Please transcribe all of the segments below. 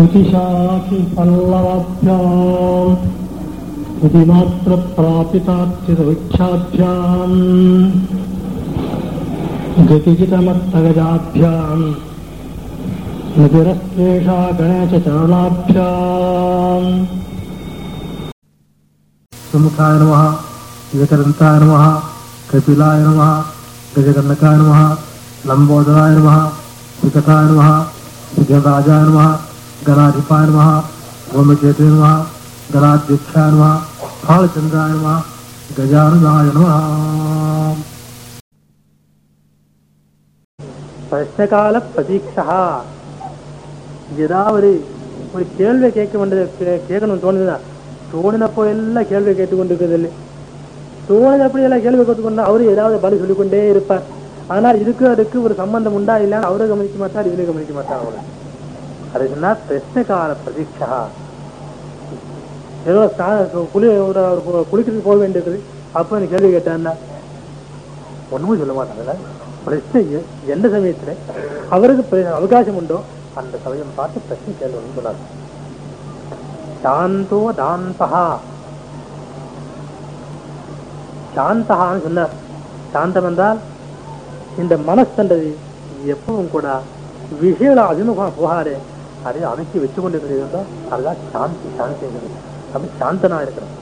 श्रुतिशाखिपल्लवाभ्याम् श्रुतिमात्रप्रापितार्चितवृक्षाभ्याम् गतिजितमत्तगजाभ्याम् नतिरस्त्वेषा गणेशचरणाभ्याम् सुमुखाय नमः विवेकदन्ताय नमः कपिलाय नमः गजकर्णकाय नमः लम्बोदराय नमः विकटाय नमः विघ्नराजाय नमः गणाधिपाय नमः गोमकेते नमः गणाध्यक्षाय नमः फालचन्द्राय नमः गजाननाय नमः பிரஷ்னகால பிரதீட்சா ஏதாவது ஒரு கேள்வி கேட்க வேண்டியது கே- கேட்கணும் தோணுதுன்னா தோணினப்போ எல்லாம் கேள்வி கேட்டுக்கொண்டு இருக்கிறதில்லை தோணினப்படி எல்லாம் கேள்வி கேட்டுக்கொண்டு அவரு ஏதாவது பதில் சொல்லிக்கொண்டே இருப்பார் ஆனால் இதுக்கு அதுக்கு ஒரு சம்பந்தம் உண்டா இல்லைன்னு அவரை கவனிக்க மாட்டார் இவரை கவனிக்க மாட்டார் அவரை அது சொன்னா பிரஷ்னகால பிரதீட்சா ஏதோ ஸ்நா- குளி ஒரு ஒரு குளிக்கிறதுக்கு போக வேண்டியது அப்போ எனக்கு கேள்வி கேட்டான்னா ஒண்ணுமே சொல்ல மாட்டாங்கல்ல பிரச்சனை எ- எந்த சமயத்துல அவருக்கு பிர- அவகாசம் உண்டோ அந்த சமயம் பார்த்து பிரச்சனை கேள்வி ஒன்று சொன்னார் சாந்தோ தாந்தகா சாந்தகான்னு சொன்னார் சாந்தம் என்றால் இந்த மனசண்டது எப்பவும் கூட விஷயங்களை அபிமுகம் போகாதே அதை அணைச்சி வச்சு கொண்டு இருக்கிறது அதுதான் சாந்தி சாந்தி அப்படி சாந்தனா இருக்கிறோம்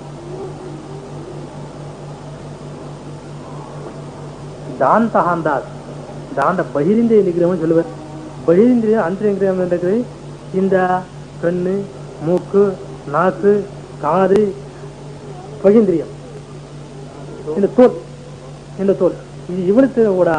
தாந்தகாந்தால் தாந்த பகிரிந்திரிய நிகிரகம் சொல்லுவார் பகிரிந்திரியம் அந்தரியம் என்றது இந்த கண்ணு மூக்கு நாக்கு காது பகிந்திரியம் இந்த தோல் இந்த தோல் இது இவனுக்கு கூட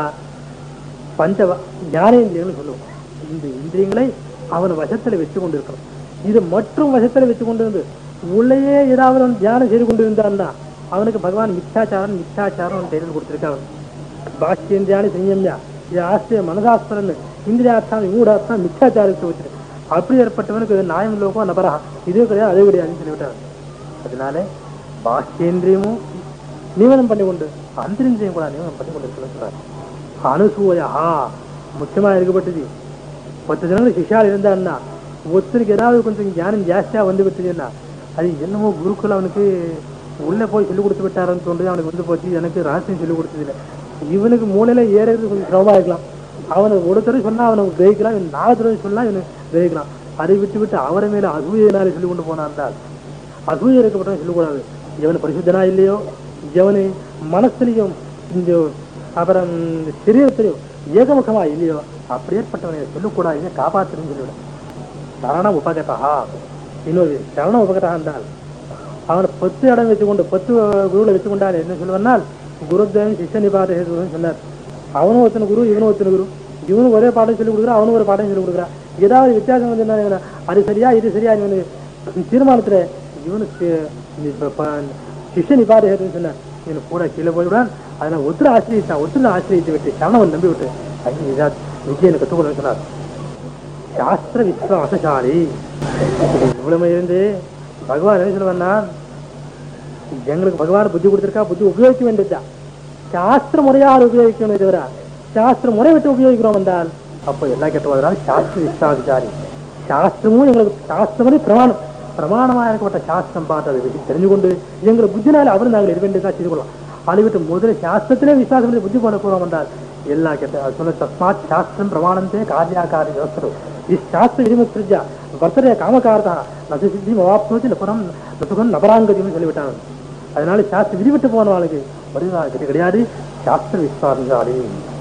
பஞ்ச ஞானேந்திரியங்கள் சொல்லுவோம் இந்த இந்திரியங்களை அவன் வசத்துல வச்சு கொண்டிருக்கணும் இது மற்றும் வசத்துல வச்சு கொண்டு இருந்து உள்ளேயே ஏதாவது அவன் தியானம் செய்து கொண்டு இருந்தான்னா அவனுக்கு பகவான் மிச்சாச்சாரம் மிச்சாச்சாரம் பெயர் கொடுத்திருக்காங்க பாஷ்யேந்திரியாணி சஞ்சம்யா இது ஆஸ்திரிய மனதாஸ்பரன் இந்திரியார்த்தம் மூடார்த்தம் மிச்சாச்சாரத்தை வச்சிருக்கு அப்படி ஏற்பட்டவனுக்கு இது நியாயம் லோகம் நபரா இதே கிடையாது அதே கிடையாதுன்னு சொல்லிவிட்டார் அதனால பாஷ்யேந்திரியமும் நியமனம் பண்ணி கொண்டு அந்தரிந்திரியம் கூட நியமனம் பண்ணி கொண்டு இருக்கணும்னு சொன்னார் அனுசூயா முக்கியமா இருக்கப்பட்டது பத்து தினங்கள் சிஷால் இருந்தான்னா ஒருத்தருக்கு ஏதாவது கொஞ்சம் ஞானம் ஜாஸ்தியா வந்து விட்டதுன்னா அது என்னமோ குருக்குள் அவனுக்கு உள்ள போய் சொல்லிக் கொடுத்து விட்டாருன்னு தோன்றது அவனுக்கு வந்து போச்சு எனக்கு ரகசியம் சொல்லிக் கொடுத்தது இல்லை இவனுக்கு மூளையில ஏறது கொஞ்சம் சிரமமா இருக்கலாம் அவனுக்கு ஒரு தடவை சொன்னா அவனுக்கு கிரகிக்கலாம் இவன் நாலு தடவை சொன்னா இவனுக்கு கிரகிக்கலாம் அதை விட்டு விட்டு அவரை மேல அசூயினாலே சொல்லி கொண்டு போனான் என்றால் அசூய இருக்கப்பட்டவன் சொல்லக்கூடாது எவன் பரிசுத்தனா இல்லையோ எவனு மனசுலையும் இந்த அப்புறம் சரீரத்திலையும் ஏகமுகமா இல்லையோ அப்படியேற்பட்டவனை சொல்லக்கூடாது காப்பாற்றுன்னு சொல்லிவிட சரண உபகதா இன்னொரு சரண உபகதா என்றால் அவனை பத்து இடம் வச்சுக்கொண்டு பத்து குருவில் வச்சுக்கொண்டால் என்ன சொல்லுவனால் குருதேவன் சிஷ்ய நிபாத ஹேதுன்னு சொன்னார் அவனும் ஒருத்தன குரு இவனும் ஒருத்தன குரு இவனும் ஒரே பாடம் சொல்லி கொடுக்குறான் அவனும் ஒரு பாடம் சொல்லி கொடுக்குறான் ஏதாவது வித்தியாசம் வந்து என்ன அது சரியா இது சரியா இவனு தீர்மானத்துல இவனுக்கு இப்ப ப- சிஷ்ய நிபாத ஹேதுன்னு சொன்னார் இவனு கூட கீழே போய்விடான் அதனால ஒருத்தர் ஆசிரியத்தான் ஒருத்தர் ஆசிரியத்தை விட்டு சரணவன் நம்பி விட்டு ஐயோ இதா விஜயனை கற்றுக்கொள்ளு சொன்னார் சாஸ்திர விஸ்வாசசாலி இவ்வளவு இருந்து பகவான் என்ன சொல்லுவான்னா எங்களுக்கு பகவான் புத்தி கொடுத்திருக்கா புத்தி உபயோகிக்க வேண்டியதுதான் சாஸ்திர முறையால் உபயோகிக்கணும் தவிர சாஸ்திர முறை விட்டு உபயோகிக்கிறோம் என்றால் அப்போ எல்லாம் கெட்ட போதனால் சாஸ்திர விஸ்வாசாரி சாஸ்திரமும் எங்களுக்கு சாஸ்திரமே பிரமாணம் பிரமாணமா இருக்கப்பட்ட சாஸ்திரம் பார்த்து அதை வச்சு தெரிஞ்சு கொண்டு எங்களை புத்தினால அவரும் நாங்கள் இது வேண்டியதா செய்து கொள்ளலாம் அதை விட்டு முதல்ல சாஸ்திரத்திலே விசுவாசம் பண்ணி புத்தி பண்ண போறோம் என்றால் எல்லா கெட்ட அது சொன்ன தஸ்மாத் சாஸ்திரம் பிரமாணந்தே காரியாகாரி யோசனம் ಈ ಶಾಸ್ತ್ರ ವಿಧಿಮುತ್ಸೃಜ್ಯ ವರ್ತನೆಯ ಕಾಮಕಾರ್ಥ நசு சித்தி மவாப்னோதி நபரம் நசுகம் நபராங்கதின்னு சொல்லிவிட்டாங்க அதனால சாஸ்திர விதிவிட்டு போனவாளுக்கு வருவாங்க கிடையாது சாஸ்திர விஸ்வாசாலி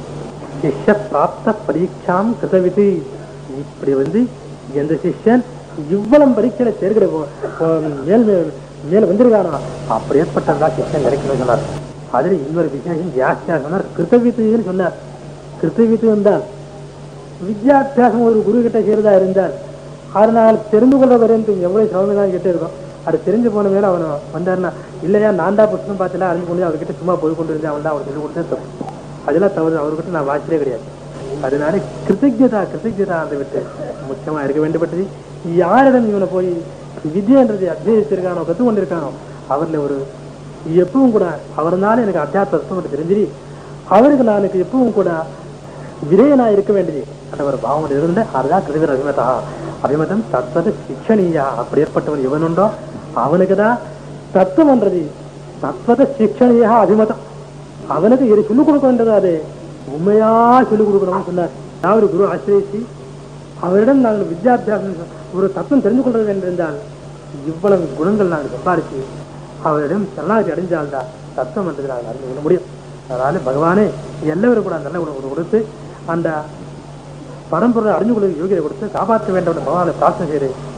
சிஷ்ய பிராப்த பரீட்சாம் கிருதவிதி இப்படி வந்து எந்த சிஷ்யன் இவ்வளவு பரீட்சையில தேர்கிற மேல் மேல் மேல வந்திருக்கானோ அப்படி ஏற்பட்டதா சிஷ்யன் கிடைக்கணும்னு சொன்னார் அதுல இன்னொரு விசேஷம் ஜாஸ்தியா சொன்னார் கிருத்தவித்துன்னு சொன்னார் கிருத்தவித்து என்றால் வித்யாபியாசம் ஒரு குரு கிட்ட செய்யறதா இருந்தால் அதனால் தெரிந்து கொள்ள வரையும் எவ்வளவு சிரமம் கிட்ட இருக்கும் அது தெரிஞ்சு போன மேல அவன் வந்தாருன்னா இல்லையா நான் தான் புத்தகம் பார்த்தல அறிஞ்சு கொண்டு அவர்கிட்ட சும்மா போய் கொண்டு இருந்தேன் அவன் தான் அவர் சொல்லி கொடுத்தது தப்பு அதெல்லாம் தவறு அவர்கிட்ட நான் வாசிச்சதே கிடையாது அதனால கிருத்தஜதா கிருத்தஜதா அந்த விட்டு முக்கியமா இருக்க வேண்டியப்பட்டது யாரிடம் இவனை போய் வித்யன்றது அத்தியசிச்சிருக்கானோ கத்து கொண்டிருக்கானோ அவர்ல ஒரு எப்பவும் கூட அவர்னால எனக்கு அத்தியாத்ம தத்துவம் தெரிஞ்சிரி அவருக்கு நான் எனக்கு எப்பவும் கூட விரயனா இருக்க வேண்டியது அந்த ஒரு பாவம் இருந்த அதுதான் கிருதிவர் அபிமதா அபிமதம் தத்துவத சிக்ஷணியா அப்படி ஏற்பட்டவன் எவனுண்டோ அவனுக்கு தான் தத்துவம்ன்றது தத்துவத சிக்ஷணியா அபிமதம் அவனுக்கு இது சொல்லிக் கொடுக்க வேண்டியது அது உண்மையா சொல்லிக் கொடுக்கணும்னு சொன்னார் நான் ஒரு குரு ஆசிரியச்சு அவரிடம் நாங்கள் வித்யாபியாசம் ஒரு தத்துவம் தெரிந்து கொள்வது என்றிருந்தால் இவ்வளவு குணங்கள் நாங்கள் சம்பாதிச்சு அவரிடம் சரணாகதி அடைஞ்சால்தான் தத்துவம் என்றது நாங்கள் அறிந்து கொள்ள முடியும் அதனால பகவானே எல்லாரும் கூட நல்ல குணம் கொடுத்து அந்த பரம்பொருளை அறிஞ்சு கொள்ள யோகியை கொடுத்து காப்பாற்ற வேண்டும் பகவானை பிரார்த்தனை செய்து